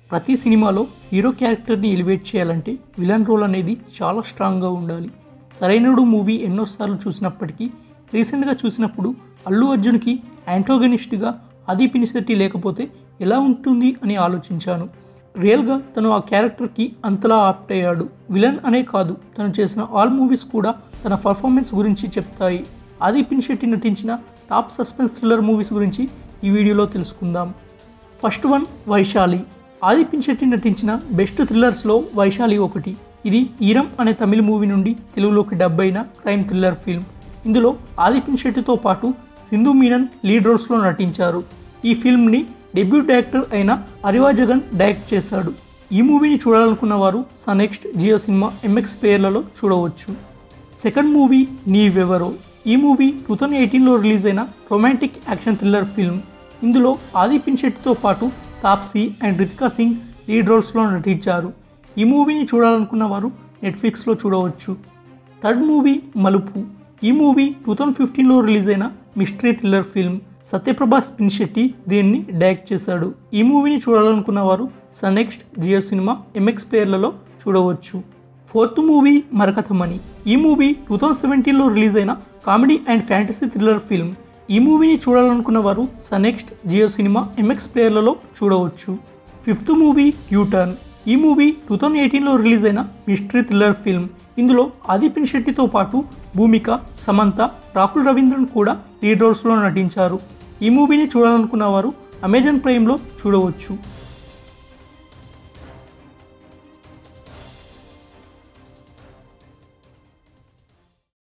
ప్రతి సినిమాలో హీరో క్యారెక్టర్ని ఎలివేట్ చేయాలంటే విలన్ రోల్ అనేది చాలా స్ట్రాంగ్గా ఉండాలి సరైనడు మూవీ ఎన్నోసార్లు చూసినప్పటికీ రీసెంట్గా చూసినప్పుడు అల్లు అర్జున్కి యాంటోగనిస్ట్గా ఆది పినిశెట్టి లేకపోతే ఎలా ఉంటుంది అని ఆలోచించాను రియల్గా తను ఆ క్యారెక్టర్కి అంతలా ఆప్ట్ అయ్యాడు విలన్ అనే కాదు తను చేసిన ఆల్ మూవీస్ కూడా తన పర్ఫార్మెన్స్ గురించి చెప్తాయి ఆది పినిశెట్టి నటించిన టాప్ సస్పెన్స్ థ్రిల్లర్ మూవీస్ గురించి ఈ వీడియోలో తెలుసుకుందాం ఫస్ట్ వన్ వైశాలి ఆది పినిశెట్టి నటించిన బెస్ట్ థ్రిల్లర్స్లో వైశాలి ఒకటి ఇది ఈరం అనే తమిళ మూవీ నుండి తెలుగులోకి డబ్ అయిన క్రైమ్ థ్రిల్లర్ ఫిల్మ్ ఇందులో ఆది పినిశెట్టితో పాటు సింధు మీనన్ లీడ్ రోల్స్లో నటించారు ఈ ఫిల్మ్ని డెబ్యూ డైరెక్టర్ అయిన అరివా జగన్ డైరెక్ట్ చేశాడు ఈ మూవీని చూడాలనుకున్న వారు సనెక్స్ట్ జియో సినిమా ఎంఎక్స్ ప్లేయర్లలో చూడవచ్చు సెకండ్ మూవీ నీవెవరో ఈ మూవీ టూ థౌజండ్ ఎయిటీన్లో రిలీజ్ అయిన రొమాంటిక్ యాక్షన్ థ్రిల్లర్ ఫిల్మ్ ఇందులో ఆది పిన్షెట్టితో పాటు తాప్సీ అండ్ రితికా సింగ్ లీడ్ రోల్స్లో నటించారు ఈ మూవీని చూడాలనుకున్న వారు నెట్ఫ్లిక్స్లో చూడవచ్చు థర్డ్ మూవీ మలుపు ఈ మూవీ టూ థౌజండ్ ఫిఫ్టీన్లో రిలీజ్ అయిన mystery thriller film Satyaprabhas Pinisetty దీన్ని డైరెక్ట్ చేశాడు ఈ మూవీని చూడాలనుకున్న వారు సనెక్స్ట్ జియో సినిమా ఎంఎక్స్ ప్లేయర్లలో చూడవచ్చు ఫోర్త్ మూవీ మరకథమణి ఈ మూవీ టూ థౌజండ్ సెవెంటీన్లో రిలీజ్ అయిన comedy and fantasy thriller film ఈ మూవీని చూడాలనుకున్న వారు సనెక్స్ట్ జియో సినిమా ఎంఎక్స్ ప్లేయర్లలో చూడవచ్చు ఫిఫ్త్ మూవీ యూటర్న్ ఈ మూవీ టూ థౌజండ్ ఎయిటీన్లో రిలీజ్ అయిన మిస్టరీ థ్రిల్లర్ ఫిల్మ్ ఇందులో ఆదిపిన్ శెట్టితో పాటు భూమిక సమంత రాహుల్ రవీంద్రన్ కూడా లీడ్ రోల్స్లో నటించారు ఈ మూవీని చూడాలనుకున్న వారు అమెజాన్ ప్రైమ్లో చూడవచ్చు